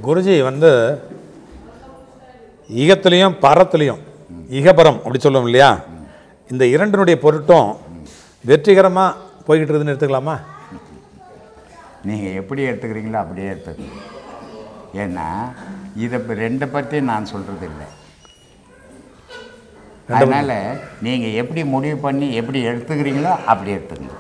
குருஜி வந்து ஈகத்துலேயும் பரத்துலேயும் இகபரம் அப்படி சொல்லுவோம் இல்லையா இந்த இரண்டினுடைய பொருட்டும் வெற்றிகரமாக போய்கிட்டு இருக்குதுன்னு எடுத்துக்கலாமா நீங்கள் எப்படி எடுத்துக்கிறீங்களோ அப்படியே எடுத்துக்கணும் ஏன்னா இதை இப்போ ரெண்டை பற்றி நான் சொல்கிறது இல்லை அதனால் நீங்கள் எப்படி முடிவு பண்ணி எப்படி எடுத்துக்கிறீங்களோ அப்படி எடுத்துக்கணும்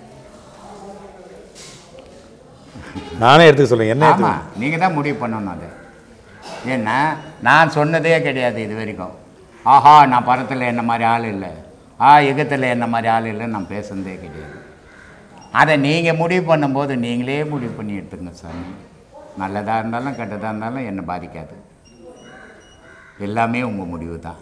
நானே எடுத்துக்க சொல்லுங்க என்ன எடுத்துக்க ஆமாம் நீங்கள் தான் முடிவு பண்ணணும் அது ஏன்னா நான் சொன்னதே கிடையாது இது வரைக்கும் ஆஹா நான் படத்தில் என்ன மாதிரி ஆள் இல்லை ஆ யுகத்தில் என்ன மாதிரி ஆள் இல்லைன்னு நான் பேசுனதே கிடையாது அதை நீங்கள் முடிவு பண்ணும்போது நீங்களே முடிவு பண்ணி எடுத்துங்க சாமி நல்லதாக இருந்தாலும் கெட்டதாக இருந்தாலும் என்னை பாதிக்காது எல்லாமே உங்கள் முடிவு தான்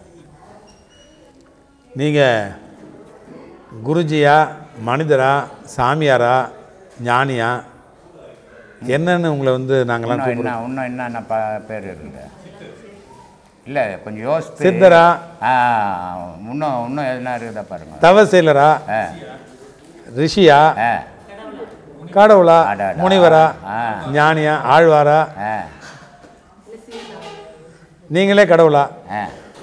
நீங்கள் குருஜியா மனிதரா சாமியாரா ஞானியா என்னன்னு உங்களை வந்து நாங்களாம் இன்னும் கூப்பிடுறோம் என்ன இன்னும் என்னென்ன ப பேர் இருக்குது இல்லை கொஞ்சம் யோசித்து சித்தரா ஆ இன்னும் இன்னும் எதுனா இருக்குதா பாருங்க தவசீலரா ஆ ரிஷியா ஆ கடவுளா அடடா. முனிவரா ஆ. ஞானியா ஆழ்வாரா ஆ நீங்களே கடவுளா ஆ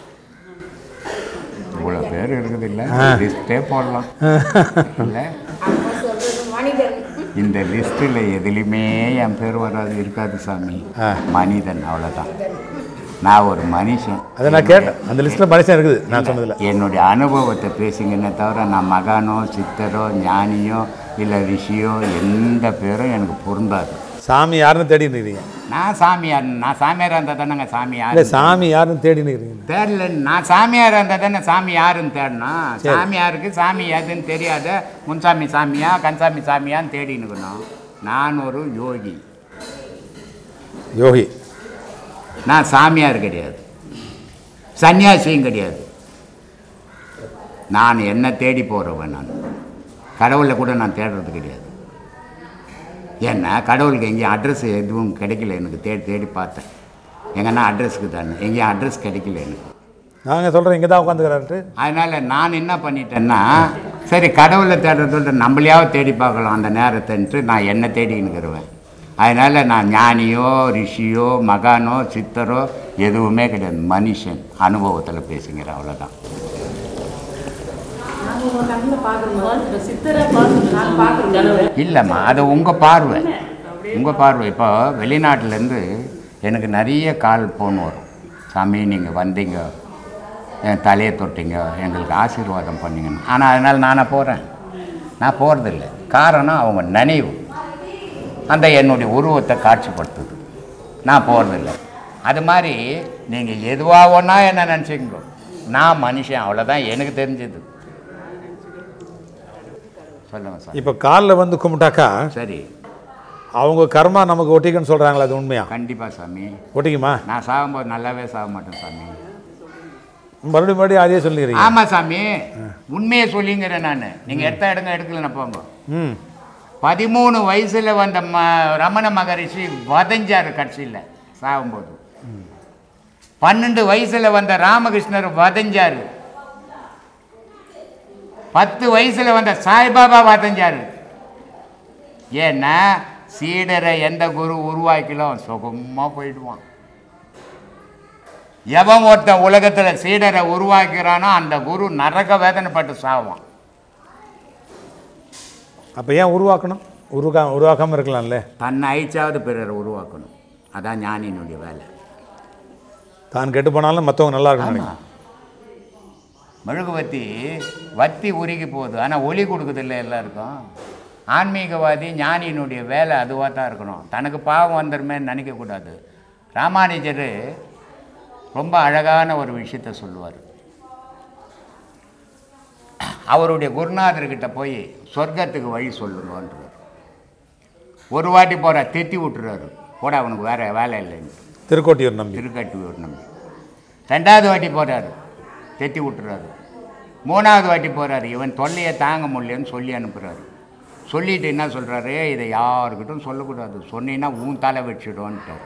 இவ்வளோ பேர் இருக்குது இல்லை லிஸ்ட்டே போடலாம் இல்லை அப்பா சொல்றது மனிதன் இந்த லிஸ்ட்டில் எதுலேயுமே என் பேர் வராது இருக்காது சாமி ஆ. மனிதன் அவ்வளோதான் நான் ஒரு மனுஷன் அதை நான் கேட்டேன் அந்த லிஸ்ட்டில் மனுஷன் இருக்குது நான் சொன்னதில்ல என்னுடைய அனுபவத்தை பேசுங்கன்னே தவிர நான் மகானோ சித்தரோ ஞானியோ இல்லை ரிஷியோ எந்த பேரும் எனக்கு பொருந்தாது சாமி யாருன்னு தேடி நிற்கிறீங்க நான் சாமியார் நான் சாமியாராக இருந்தால் தானேங்க சாமியார் இல்லை சாமி யாருன்னு தேடி நிற்கிறீங்க தேடல நான் சாமியாராக இருந்தால் தானே சாமி யாருன்னு தேடணும் சாமியாருக்கு சாமி எதுன்னு தெரியாத முன்சாமி சாமியா கன்சாமி சாமியான்னு தேடி நிற்கணும் நான் ஒரு யோகி யோகி நான் சாமியார் கிடையாது சன்னியாசியும் கிடையாது நான் என்ன தேடி போகிறவன் நான் கடவுளை கூட நான் தேடுறது கிடையாது ஏன்னா கடவுளுக்கு எங்கேயும் அட்ரஸ் எதுவும் கிடைக்கல எனக்கு தேடி தேடி பார்த்தேன் எங்கன்னா அட்ரஸ்க்கு தானே எங்கேயும் அட்ரஸ் கிடைக்கல எனக்கு நாங்கள் சொல்கிறோம் இங்கே தான் உட்காந்துக்கிறாரு அதனால் நான் என்ன பண்ணிட்டேன்னா சரி கடவுளை தேடுறதோட நம்மளையாவது தேடி பார்க்கலாம் அந்த நேரத்தைன்ட்டு நான் என்ன தேடிக்கினுக்கிறேன் அதனால் நான் ஞானியோ ரிஷியோ மகானோ சித்தரோ எதுவுமே கிடையாது மனுஷன் அனுபவத்தில் பேசுகிறேன் அவ்வளோதான் நாங்கள் உங்கள் கண்ணில் பார்க்குறோம் சித்தரை பார்த்து நான் பார்க்குறோம் இல்லைம்மா அது உங்கள் பார்வை உங்கள் பார்வை இப்போ வெளிநாட்டிலேருந்து எனக்கு நிறைய கால் ஃபோன் வரும் சாமி நீங்கள் வந்தீங்க என் தலையை தொட்டீங்க எங்களுக்கு ஆசீர்வாதம் பண்ணீங்கன்னு ஆனால் அதனால் நானே போகிறேன் நான் போகிறதில்ல காரணம் அவங்க நினைவு அந்த என்னுடைய உருவத்தை காட்சிப்படுத்துது நான் போகிறதில்ல அது மாதிரி நீங்கள் எதுவாக ஒன்றா என்ன நினச்சிக்கோ நான் மனுஷன் அவ்வளோதான் எனக்கு தெரிஞ்சது சொல்லுங்கள் சார் இப்போ காலில் வந்து கும்பிட்டாக்கா சரி அவங்க கர்மா நமக்கு ஒட்டிக்குன்னு சொல்கிறாங்களா அது உண்மையா கண்டிப்பாக சாமி ஒட்டிக்குமா நான் சாகும்போது நல்லாவே சாக மாட்டேன் சாமி மறுபடியும் மறுபடியும் அதே சொல்லிக்கிறீங்க ஆமாம் சாமி உண்மையை சொல்லிங்கிறேன் நான் நீங்கள் எடுத்த இடங்க எடுக்கலன்னு போங்க ம் பதிமூணு வயசில் வந்த ம ரமண மகரிஷி வதஞ்சார் கட்சியில் சாகும்போது பன்னெண்டு வயசில் வந்த ராமகிருஷ்ணர் வதஞ்சார் பத்து வயசில் வந்த சாய்பாபா வதஞ்சார் ஏன்னா சீடரை எந்த குரு உருவாக்கிலும் சுகமாக போயிடுவான் எவன் ஒருத்தன் உலகத்தில் சீடரை உருவாக்கிறானோ அந்த குரு நரக வேதனைப்பட்டு சாவான் அப்போ ஏன் உருவாக்கணும் உருவா உருவாக்காமல் இருக்கலாம்ல தன்னை அழிச்சாவது பிறரை உருவாக்கணும் அதான் ஞானியினுடைய வேலை தான் கெட்டு போனாலும் மற்றவங்க நல்லா இருக்கணும் ஆமா. மெழுகுவத்தி வத்தி உருகி போகுது ஆனால் ஒளி கொடுக்குதில்ல எல்லாருக்கும் ஆன்மீகவாதி ஞானியினுடைய வேலை அதுவாக தான் இருக்கணும் தனக்கு பாவம் வந்துருமே நினைக்கக்கூடாது ராமானுஜர் ரொம்ப அழகான ஒரு விஷயத்த சொல்லுவார் அவருடைய குருநாதர்கிட்ட போய் சொர்க்கத்துக்கு வழி சொல்லுங்கன்றார் ஒரு வாட்டி போகிற திட்டி விட்டுறாரு போட அவனுக்கு வேற வேலை இல்லைன்னு திருக்கோட்டியூர் நம்பி திருக்கட்டுவர் நம்பி ரெண்டாவது வாட்டி போகிறாரு தெத்தி விட்டுறாரு மூணாவது வாட்டி போகிறாரு இவன் தொல்லையை தாங்க முடியலன்னு சொல்லி அனுப்புகிறாரு சொல்லிட்டு என்ன சொல்கிறாரு இதை யாருக்கிட்டும் சொல்லக்கூடாது சொன்னீங்கன்னா உன் தலை வச்சிடும்ன்ட்டார்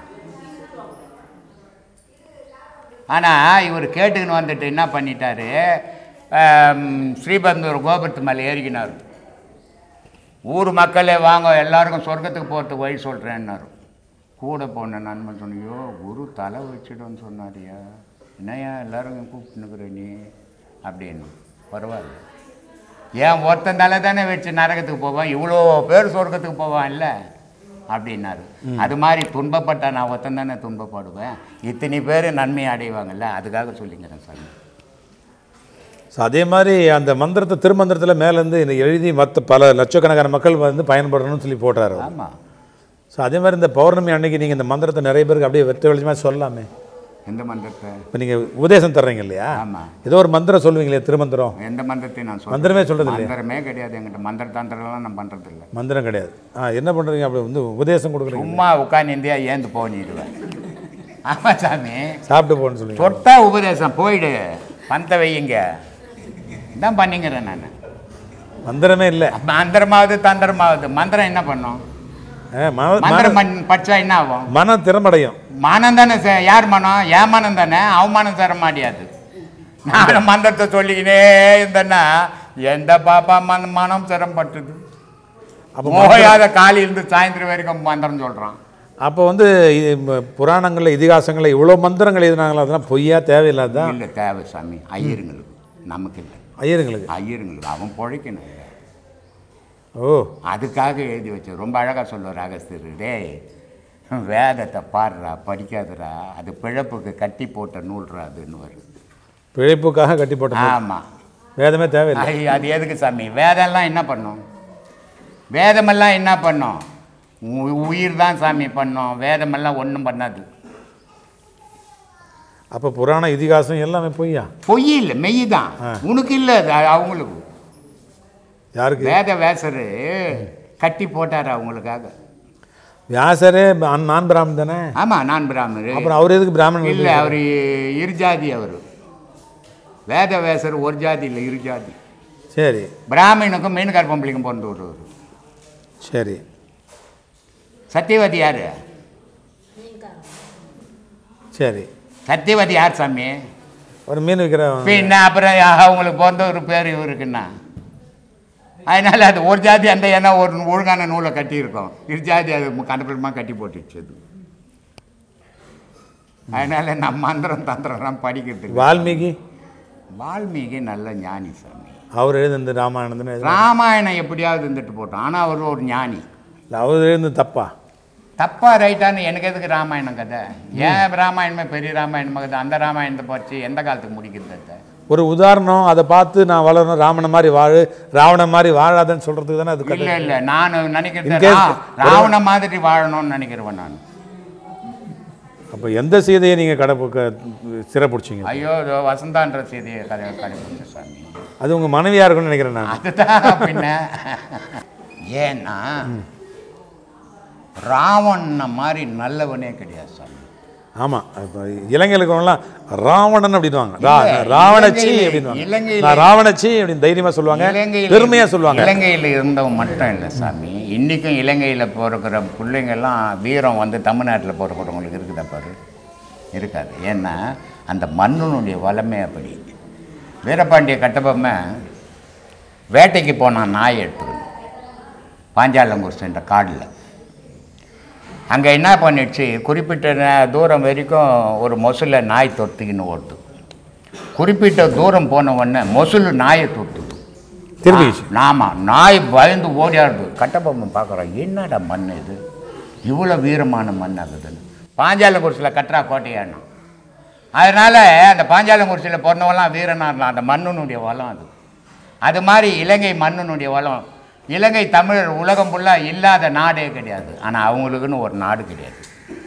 ஆனால் இவர் கேட்டுக்கின்னு வந்துட்டு என்ன பண்ணிட்டாரு ஆம், ஸ்ரீபந்தூர் கோபுரத்து மேலே ஏறிக்கினார் ஊர் மக்களே வாங்க எல்லாருக்கும் சொர்க்கத்துக்கு போகிறதுக்கு வழி சொல்கிறேன்னாரு கூட போன நண்பன் சொன்னியோ குரு தலை வச்சிடும்னு சொன்னாரியா என்னையா எல்லாரும் கூப்பிட்டுனுக்குற நீ அப்படின்னு பரவாயில்ல ஏன் ஒருத்தன் தலை தானே வச்சு நரகத்துக்கு போவான் இவ்வளோ பேர் சொர்க்கத்துக்கு போவான் இல்லை அப்படின்னாரு அது மாதிரி துன்பப்பட்டா நான் ஒருத்தன் தானே துன்பப்படுவேன் இத்தனை பேர் நன்மை அடைவாங்கல்ல அதுக்காக சொல்லிங்கிறேன் சாமி ஸோ அதே மாதிரி அந்த மந்திரத்தை திருமந்திரத்தில் மேலேருந்து இந்த எழுதி மற்ற பல லட்சக்கணக்கான மக்கள் வந்து பயன்படணும்னு சொல்லி போடுறாரு ஆமாம் ஸோ அதே மாதிரி இந்த பௌர்ணமி அன்னைக்கு நீங்கள் இந்த மந்திரத்தை நிறைய பேருக்கு அப்படியே வெற்ற வெளிச்சமாக சொல்லலாமே எந்த மந்திரத்தை இப்போ நீங்கள் உபதேசம் தர்றீங்க இல்லையா ஆமாம் ஏதோ ஒரு மந்திரம் சொல்லுவீங்களே திருமந்திரம் எந்த மந்திரத்தையும் நான் சொல்றேன் மந்திரமே சொல்றது இல்லையா? மந்திரமே கிடையாது என்கிட்ட மந்திர தந்திரம்லாம் நான் பண்ணுறது இல்லை மந்திரம் கிடையாது ஆ என்ன பண்ணுறீங்க அப்படி வந்து உபதேசம் கொடுக்குறீங்க சும்மா உட்காந்து இந்தியா ஏந்து போனிடுவேன் ஆமாம் சாமி சாப்பிட்டு போகணும்னு சொல்லுவீங்க தொட்டா உபதேசம் போயிடு பந்த வையுங்க இதான் பண்ணிங்கிறேன் நான் மந்திரமே இல்லை மந்திரமாவது தந்திரமாவது மந்திரம் என்ன பண்ணும் ஆ, மன- மந்திரம் மன- பண் படிச்சா என்ன ஆகும் மனம் திறமடையும் மனம் தானே சே- யார் மனம் என் மனம் தானே அவமானம் தர மாட்டியாது நான் மந்திரத்தை சொல்லிக்கினே இருந்தேன்னா எந்த பாப்பா மன மனம் சிரமப்பட்டது அப்போ மோயாத காலையிலிருந்து சாயந்தரம் வரைக்கும் மந்திரம் சொல்கிறான் அப்போ வந்து இது ம- புராணங்கள்ல இதிகாசங்களில் இவ்வளோ மந்திரங்கள் எழுதினாங்களோ அதெல்லாம் பொய்யா தேவையில்லாதான் இல்லை தேவை சாமி ஐயருங்களுக்கு நமக்கு இல்லை ஐயருங்களுக்கு ஐயருங்களுக்கு அவன் பிழைக்கணும் ஓ அதுக்காக எழுதி வச்சு ரொம்ப அழகாக சொல்லுவார் அகஸ்தியர் டேய் வேதத்தை பாடுறா படிக்காதடா அது பிழப்புக்கு கட்டி போட்ட நூல்றா அதுன்னு வரும் பிழைப்புக்காக கட்டி போட்ட நூல். ஆமாம் வேதமே தேவையில்லை ஐ, அது எதுக்கு சாமி வேதம்லாம் என்ன பண்ணும் வேதமெல்லாம் என்ன பண்ணும் உ- உயிர் தான் சாமி பண்ணும் வேதமெல்லாம் ஒன்றும் பண்ணாது அப்போ புராண இதிகாசம் எல்லாமே பொய்யா பொய் இல்லை மெய் தான் ஆ. உனக்கு இல்லை அது அவங்களுக்கு யாருக்கு வேத வேசரு கட்டி போட்டார் அவங்களுக்காக வியாசரே நான் நான் பிராமணன் தானே ஆமாம் நான் பிராமணர் அப்புறம் அவர் எதுக்கு பிராமணன் இல்லை அவர் இருஜாதி அவர் வேத வேசர் ஒரு ஜாதி இல்லை இரு ஜாதி சரி பிராமணனுக்கும் மீன்கார் பொம்பளைக்கும் பிறந்து விடுவார் சரி சத்தியவதி யார் சரி சத்தியவதி யார் சாமி ஒரு மீன் விற்கிற பின்ன அப்புறம் அவங்களுக்கு பிறந்த ஒரு பேர் இவருக்குன்னா அதனால அது ஒரு ஜாதி அந்த ஏன்னா ஒரு ஒழுங்கான நூலை கட்டியிருக்கோம் இரு ஜாதி அது கண்டபிடமாக கட்டி போட்டுச்சு அது அதனால நம்ம மந்திரம் தந்திரம் படிக்கிறது இல்ல. வால்மீகி வால்மீகி நல்ல ஞானி சாமி அவர் எழுந்த இந்த ராமாயணம் ராமாயணம் எப்படியாவது இருந்துட்டு போட்டோம் ஆனால் அவர் ஒரு ஞானி இல்லை அவர் எழுந்து தப்பா தப்பா ரைட்டான்னு எனக்கு எதுக்கு ராமாயணம் கதை ஏன் ராமாயணமே பெரிய ராமாயணம் கதை அந்த ராமாயணத்தை படிச்சு எந்த காலத்துக்கு முடிக்கிறது அதை ஒரு உதாரணம் அதை பார்த்து நான் வளரணும் ராவண மாதிரி வாழு ராவண மாதிரி வாழாதன்னு சொல்கிறதுக்கு தானே அது இல்ல கதை இல்ல நான் நினைக்கிறது In case- ரா- ராவண மாதிரி வாழணும்னு நினைக்கிறவன் நான் அப்போ எந்த சீதையை நீங்கள் கடை சிறப்பிடிச்சிங்க ஐயோ இதோ வசந்தான்ற செய்தியை கடை கடைபிடிச்ச சாமி அது உங்கள் மனைவியாக இருக்கும்னு நினைக்கிறேன் நான் அதுதான் பின்ன ஏன்னா ராவண மாதிரி நல்லவனே கிடையாது சாமி ஆமாம் இப்போ இளைஞர்களுக்கெல்லாம் ராவணன் அப்படின்வாங்க ரா இல்ல, ராவணச்சி இலங்கையில- அப்படின்வாங்க இலங்கையில- நான் ராவணச்சி அப்படின்னு தைரியமாக சொல்லுவாங்க இலங்கையில் பெருமையாக சொல்லுவாங்க இலங்கையில் இருந்தவன் மட்டும் இல்லை சாமி இன்றைக்கும் இலங்கையில் பிறக்கிற பிள்ளைங்கெல்லாம் வீரம் வந்து தமிழ்நாட்டில் பிறக்கிறவங்களுக்கு இருக்குதா பாரு இருக்காது ஏன்னா அந்த மண்ணினுடைய வளமே அப்படி வீரபாண்டிய கட்டபொம்மை வேட்டைக்கு போனான் நாய் எடுத்துக்கணும் பாஞ்சாலங்குறிச்சின்ற காடில் அங்கே என்ன பண்ணிடுச்சு குறிப்பிட்ட நே- தூரம் வரைக்கும் ஒரு மொசல நாய் தொத்திக்கின்னு ஓடுது குறிப்பிட்ட தூரம் போன உடனே மொசல் நாயை தொத்துது திரும்பிச்சு ஆமாம் நாய் பயந்து ஓடியாடுது கட்டபொம்மை பார்க்குறோம் என்னடா மண் இது இவ்வளோ வீரமான மண் ஆகுதுன்னு பாஞ்சாலங்குறிச்சியில் கட்டுறா கோட்டையானா அதனால் அந்த பாஞ்சாலங்குறிச்சியில் பிறந்தவெல்லாம் வீரனாக இருந்தான் அந்த மண்ணினுடைய வளம் அது அது மாதிரி இலங்கை மண்ணினுடைய வளம் இலங்கை தமிழர் உலகம் ஃபுல்லாக இல்லாத நாடே கிடையாது ஆனால் அவங்களுக்குன்னு ஒரு நாடு கிடையாது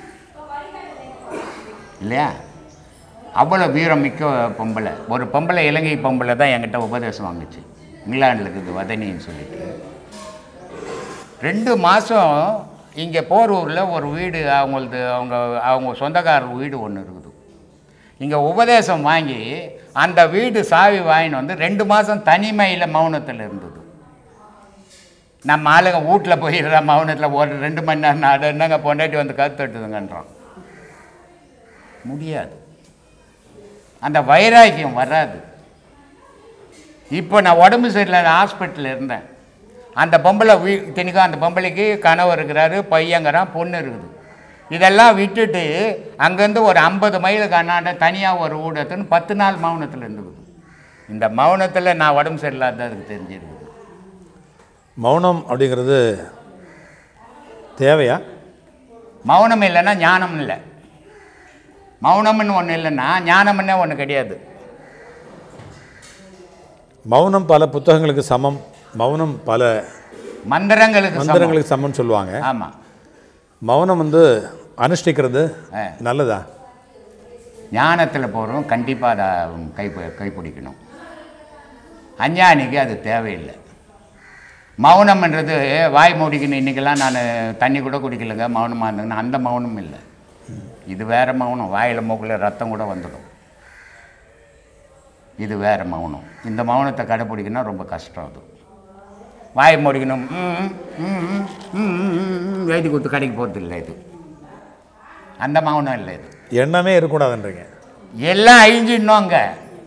இல்லையா அவ்வளோ வீரம் மிக்க பொம்பளை ஒரு பொம்பளை இலங்கை பொம்பளை தான் என்கிட்ட உபதேசம் வாங்குச்சு இங்கிலாண்டில் இருக்குது வதனின்னு சொல்லிட்டு ரெண்டு மாதம் இங்கே போரூரில் ஒரு வீடு அவங்களது அவங்க அவங்க சொந்தக்காரர் வீடு ஒன்று இருக்குது இங்கே உபதேசம் வாங்கி அந்த வீடு சாவி வாங்கின்னு வந்து ரெண்டு மாதம் தனிமையில் மௌனத்தில் இருந்தது நம்ம ஆளுங்க வீட்டில் போயிடுற மௌனத்தில் ஒரு ரெண்டு மணி நேரம் நான் அதை என்னங்க பொண்டாட்டி வந்து கற்றுட்டுதுங்கன்றான் முடியாது அந்த வைராக்கியம் வராது இப்போ நான் உடம்பு சரியில்லை ஹாஸ்பிட்டலில் இருந்தேன் அந்த பொம்பளை வீ இத்தனைக்கும் அந்த பொம்பளைக்கு கணவர் இருக்கிறாரு பையங்கிறான் பொண்ணு இருக்குது இதெல்லாம் விட்டுட்டு அங்கேருந்து ஒரு ஐம்பது மைலுக்கு அண்ணாண்ட தனியாக ஒரு ஊடத்துன்னு பத்து நாள் மௌனத்தில் இருந்துக்குது இந்த மௌனத்தில் நான் உடம்பு சரியில்லாததுக்கு தெரிஞ்சிருக்குது மௌனம் அப்படிங்கிறது தேவையா மௌனம் இல்லைன்னா ஞானம் இல்லை மௌனம்னு ஒன்று இல்லைன்னா ஞானம்னே ஒன்று கிடையாது மௌனம் பல புத்தகங்களுக்கு சமம் மௌனம் பல மந்திரங்களுக்கு சமம். மந்திரங்களுக்கு சமம்னு சொல்லுவாங்க ஆமாம் மௌனம் வந்து அனுஷ்டிக்கிறது ஆ. நல்லதா ஞானத்தில் போகிறோம் கண்டிப்பாக அதை கை கைப்பிடிக்கணும் அஞ்ஞானிக்கு அது தேவையில்லை மௌனம்ன்றது வாய் மூடிக்கணும் இன்றைக்கெல்லாம் நான் தண்ணி கூட குடிக்கலைங்க மௌனமாக இருந்தேங்கன்னா அந்த மௌனம் இல்லை இது வேறு மௌனம் வாயில் மூக்கில் ரத்தம் கூட வந்துடும் இது வேறு மௌனம் இந்த மௌனத்தை கடைப்பிடிக்கணும் ரொம்ப கஷ்டம் அது வாய் மூடிக்கணும் ம், ம், ம், ம், ம், ம், ம், எழுதி கொடுத்து கடைக்கு போகிறது இல்லை இது அந்த மௌனம் இல்லை இது எண்ணமே இருக்கக்கூடாதுன்றீங்க எல்லாம் அழிஞ்சிடணும் அங்கே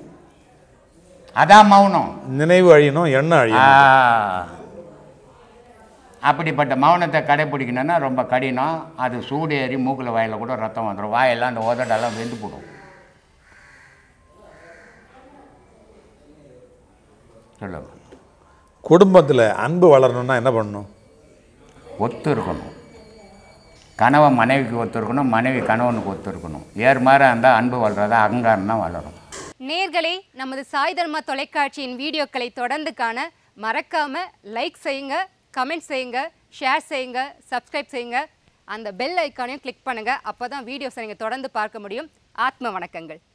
அதான் மௌனம் நினைவு அழியணும் எண்ணம் ஆ. அழியணும் அப்படிப்பட்ட மௌனத்தை கடைப்பிடிக்கணும்னா ரொம்ப கடினம் அது சூடு ஏறி மூக்கில் வாயில் கூட ரத்தம் வந்துடும் வாயெல்லாம் அந்த உதடெல்லாம் வெந்து போடும் சொல்லுங்க குடும்பத்தில் அன்பு வளரணும்னா என்ன பண்ணணும் ஒத்து இருக்கணும் கணவன் மனைவிக்கு ஒத்து இருக்கணும் மனைவி கணவனுக்கு ஒத்து இருக்கணும் ஏறுமாறாக இருந்தால் அன்பு வளராத அகங்காரம் தான் வளரும் நேர்களே நமது சாய் தர்மா தொலைக்காட்சியின் வீடியோக்களை தொடர்ந்து காண மறக்காம லைக் செய்யுங்க கமெண்ட் செய்யுங்க ஷேர் செய்யுங்க சப்ஸ்கிரைப் செய்யுங்க அந்த பெல் ஐக்கானையும் கிளிக் பண்ணுங்க அப்பதான் வீடியோஸை நீங்கள் தொடர்ந்து பார்க்க முடியும் ஆத்ம வணக்கங்கள்